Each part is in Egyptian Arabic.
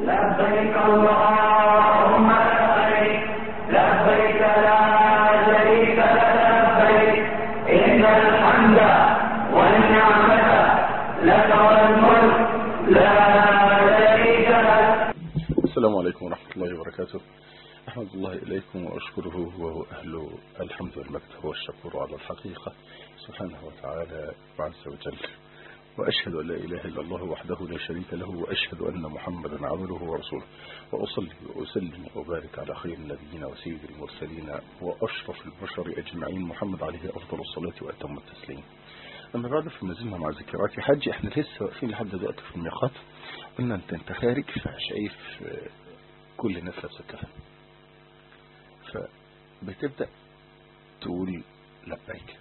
لبيك اللهم لبيك لبيك لا شريك لك لبيك إن الحمد والنعمة لك والملك لا شريك لك السلام عليكم ورحمة الله وبركاته أحمد الله إليكم وأشكره وهو أهل الحمد والمجد هو الشكور على الحقيقة سبحانه وتعالى وعز وجل وأشهد أن لا إله إلا الله وحده لا شريك له وأشهد أن محمدا عبده ورسوله وأصلي وأسلم وأبارك على خير النبيين وسيد المرسلين وأشرف البشر أجمعين محمد عليه أفضل الصلاة وأتم التسليم أما بعد فما زلنا مع ذكريات حج احنا لسه واقفين لحد دلوقتي في الميقات قلنا انت انت خارج فشايف كل الناس لابسه الكفن فبتبدأ تقول لبيك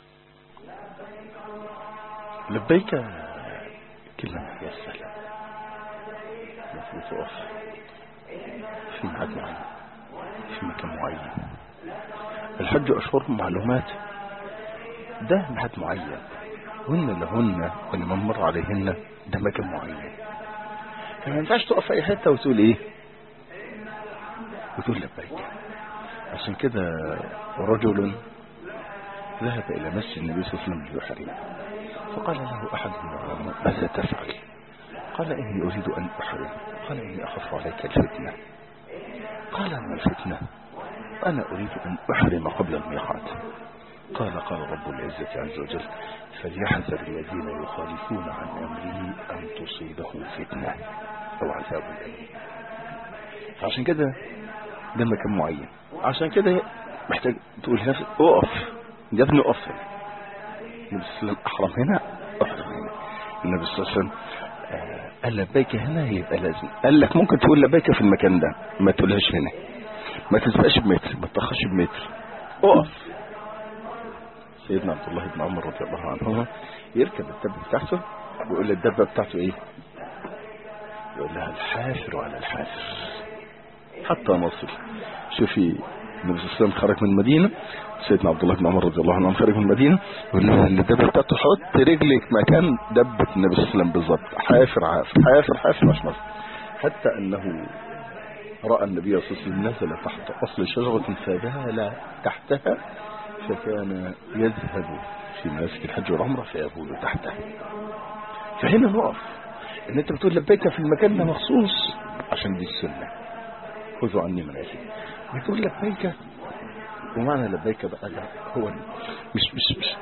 لبيك كلمة يا السلام المفروض تقف في ميعاد معين في مكان معين الحج أشهر معلومات ده ميعاد معين وإن لهن ولمن مر عليهن ده مكان معين فما ينفعش تقف في أي حتة وتقول إيه وتقول لبيك عشان كده رجل ذهب إلى مسجد النبي صلى الله عليه وسلم ليحرم فقال له أحد من العلماء ماذا تفعل قال إني أريد أن أحرم قال إني أخاف عليك الفتنة قال ما الفتنة أنا أريد أن أحرم قبل الميقات قال قال رب العزة عز وجل فليحذر الذين يخالفون عن أمره أن تصيبهم فتنة أو عذاب أليم فعشان كده ده مكان معين عشان كده محتاج تقول لنفسك اقف يا ابني اقف النبي صلى الله عليه وسلم احرم هنا احرم هنا النبي صلى الله عليه وسلم آه، قال لبيك هنا يبقى لازم قال لك ممكن تقول لبيك في المكان ده ما تقولهاش هنا ما تسبقش بمتر ما تخش بمتر اقف سيدنا عبد الله بن عمر رضي الله عنهما يركب الدبه بتاعته ويقول للدبه بتاعته ايه يقول لها الحافر على الحافر حتى نصل شوفي النبي صلى الله عليه وسلم خرج من المدينة سيدنا عبد الله بن عمر رضي الله عنه خرج من المدينة يقول له الدبة بتاعته حط رجلك مكان دبة النبي صلى الله عليه وسلم بالظبط حافر حافر حافر حافر مش مصر حتى أنه رأى النبي صلى الله عليه وسلم نزل تحت أصل شجرة فبال تحتها فكان يذهب في مناسك الحج والعمرة فيبول تحتها فهنا نقف ان انت بتقول لبيك في المكان ده مخصوص عشان دي السنه خذوا عني مناسك بتقول لبيك ومعنى لبيك بقى ده هو مش مش مش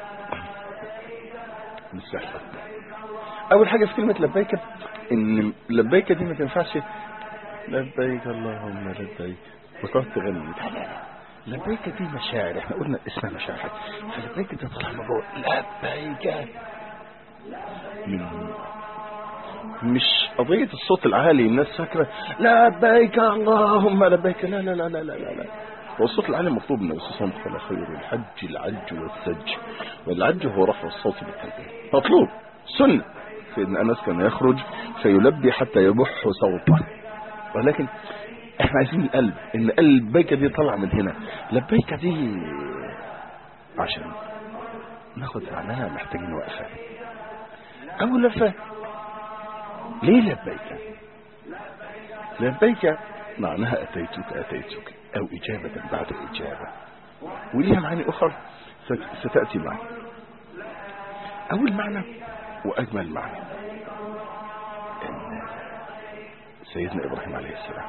مش سهل اول حاجه في كلمه لبيك ان لبيك دي ما تنفعش لبيك اللهم لبيك وتقعد تغني لا لا لا لبيك دي مشاعر احنا قلنا اسمها مشاعر فلبيك ده طالع من جوه لبيك من مش قضية الصوت العالي الناس فاكرة لبيك اللهم لبيك لا لا لا لا لا لا, لا. هو الصوت العالي مطلوب من الرسول صلى الله عليه وسلم خير الحج العج والسج والعج هو رفع الصوت بالتلبية مطلوب سنة سيدنا أنس كان يخرج فيلبي حتى يبح صوته ولكن احنا عايزين القلب ان لبيك دي طلع من هنا لبيك دي عشان ناخد معناها محتاجين وقفة أول لفة ليه لبيك لبيك معناها أتيتك أتيتك أو إجابة بعد إجابة وليها معاني أخرى ستأتي معي أول معنى وأجمل معنى إن سيدنا إبراهيم عليه السلام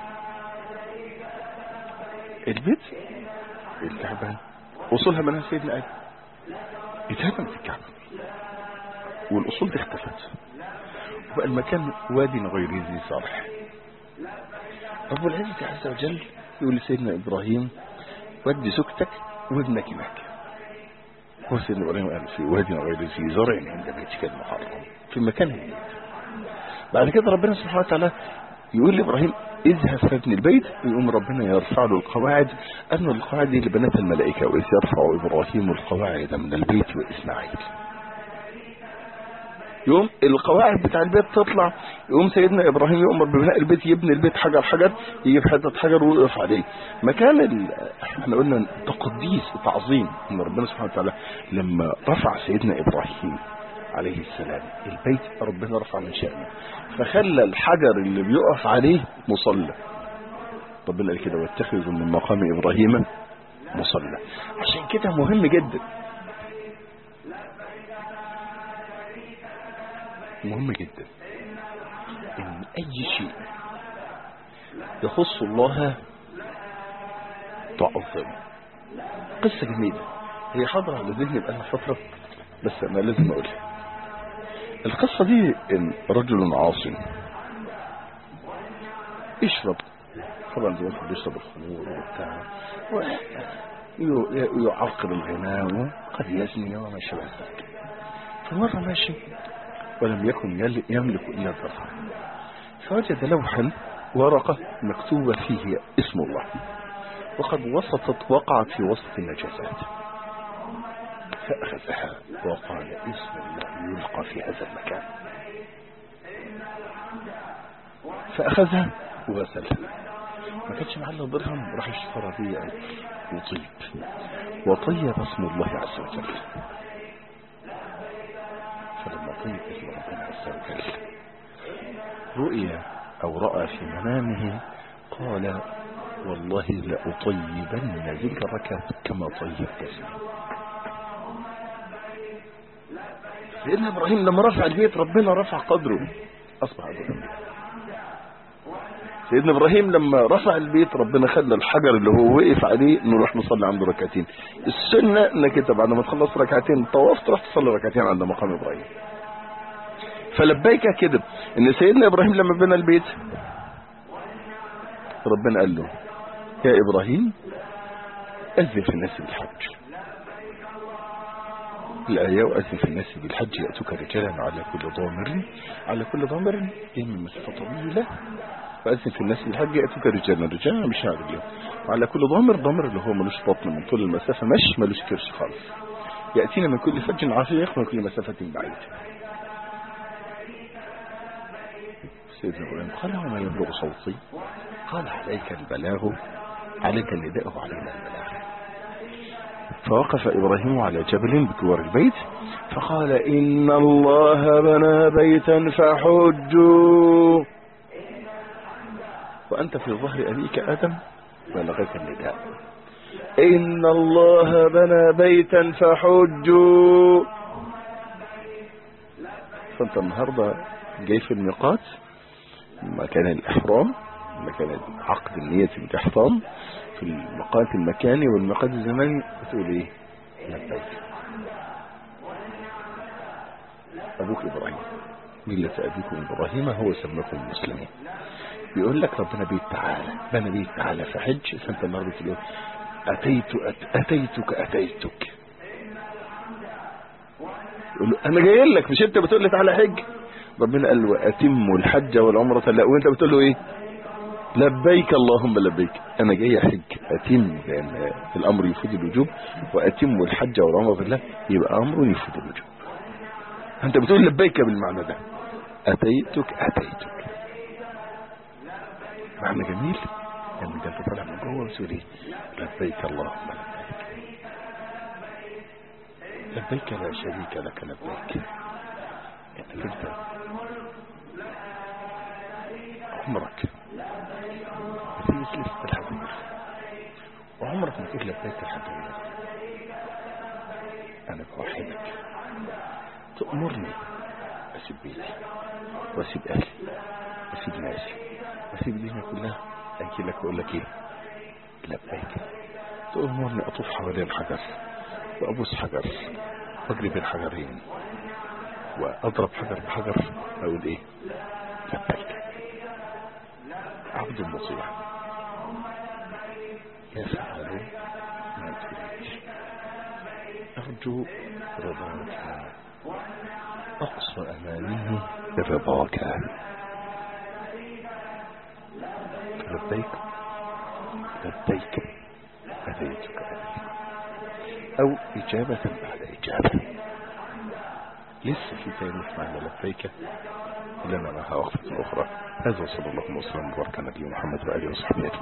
البيت الكعبة وصولها منها سيدنا آدم اتهدمت الكعبة والأصول دي اختفت وبقى المكان وادي غير ذي صرح رب العزة عز وجل يقول لسيدنا إبراهيم ودي زوجتك وابنك هناك هو سيدنا إبراهيم قال في وادي غير ذي زرع عند بيتك المحرم في مكان هناك بعد كده ربنا سبحانه وتعالى يقول لإبراهيم اذهب فابن البيت يقوم ربنا يرفع له القواعد أن القواعد دي لبنات الملائكة وإذ يرفع إبراهيم القواعد من البيت وإسماعيل يقوم القواعد بتاع البيت تطلع يقوم سيدنا ابراهيم يؤمر ببناء البيت يبني البيت حجر حجر يجيب حته حجر ويقف عليه مكان ال... احنا قلنا تقديس وتعظيم ان ربنا سبحانه وتعالى لما رفع سيدنا ابراهيم عليه السلام البيت ربنا رفع من شأنه فخلى الحجر اللي بيقف عليه مصلى ربنا قال كده واتخذوا من مقام إبراهيم مصلى عشان كده مهم جدا مهم جدا ان اي شيء يخص الله تعظمه قصة جميلة هي حاضرة على ذهني بقالها فترة بس انا لازم اقولها القصة دي ان رجل عاصم يشرب طبعا زي ما بيشرب الخمور وبتاع ويعرقل الغناء وقد يزني وما شابه ذلك فمرة ماشي ولم يكن يل- يملك إلا الدرهم فوجد لوحا ورقة مكتوبة فيه اسم الله وقد وسطت وقعت في وسط النجاسات فأخذها وقال اسم الله يلقى في هذا المكان فأخذها وغسلها ما كانش معاه الا درهم راح اشترى بيه عطر وطيب وطيب اسم الله عز وجل فلما طيب اسم ربنا عز وجل رؤيا او رأى في منامه قال والله لأطيبن ذكرك كما طيبت اسمي سيدنا ابراهيم لما رفع البيت ربنا رفع قدره اصبح ابو الانبياء سيدنا ابراهيم لما رفع البيت ربنا خلى الحجر اللي هو وقف عليه نروح نصلي عنده ركعتين السنه انك انت بعد ما تخلص ركعتين طواف تروح تصلي ركعتين عند مقام ابراهيم فلبيك كده ان سيدنا ابراهيم لما بنى البيت ربنا قال له يا ابراهيم اذن في الناس بالحج الآية وأذن في الناس بالحج يأتوك رجالا على كل ضامر على كل ضامر جاي من مسافة طويلة فأذن في الناس بالحج يأتوك رجالا رجالا مش عارف اليوم وعلى كل ضامر ضامر اللي هو ملوش بطن من طول المسافة مش ملوش كرش خالص يأتينا من كل فج عفيق من كل مسافة بعيد سيدنا إبراهيم قال وما يبلغ صوتي قال عليك البلاغ عليك النداء وعلينا البلاغ فوقف إبراهيم على جبل بجوار البيت فقال إن الله بنى بيتا فحجوا وأنت في ظهر أبيك آدم بلغك النداء إن الله بنى بيتا فحجوا فأنت النهاردة جاي في الميقات مكان الإحرام مكان عقد النية بالإحرام في الميقات المكاني والميقات الزماني بتقول إيه لبيك أبوك إبراهيم ملة أبيكم إبراهيم هو سماكم المسلمين بيقول لك ربنا بيت تعالى بنى بيت تعالى فحج فأنت النهارده تقول أتيت أت أتيتك أتيتك يقول له أنا جاي لك مش أنت بتقول لي تعالى حج ربنا قال وأتموا الحج والعمرة لا وأنت بتقول له إيه لبيك اللهم لبيك أنا جاي حج أتم لأن الأمر يفيد الوجوب وأتم الحج والعمرة بالله يبقى أمر يفيد الوجوب أنت بتقول لبيك بالمعنى ده أتيتك أتيتك معنى جميل يعني ده انت طالع من جوه وتقول ايه لبيك اللهم لبيك لبيك لا شريك لك لبيك انت كده عمرك بتيجي تلف الحبيب وعمرك ما تقول لبيك الحبيب انا بوحدك تأمرني اسيب بيتي واسيب اهلي واسيب ناسي واسيب الدنيا كلها اجي لك واقول لك ايه لبيك تأمرني اطوف حوالين الحجر وابوس حجر واجري بين حجرين واضرب حجر بحجر اقول ايه لبيك عبد مطيع يفعل ما تريد ارجو رضاك اقصى امانيه رضاك لبيك لبيك أتيتك أو إجابة بعد إجابة لسه في تاني معنى لبيك لنا معها وقفة أخرى هذا صلى الله وسلم وبارك على نبينا محمد وآله وصحبه أجمعين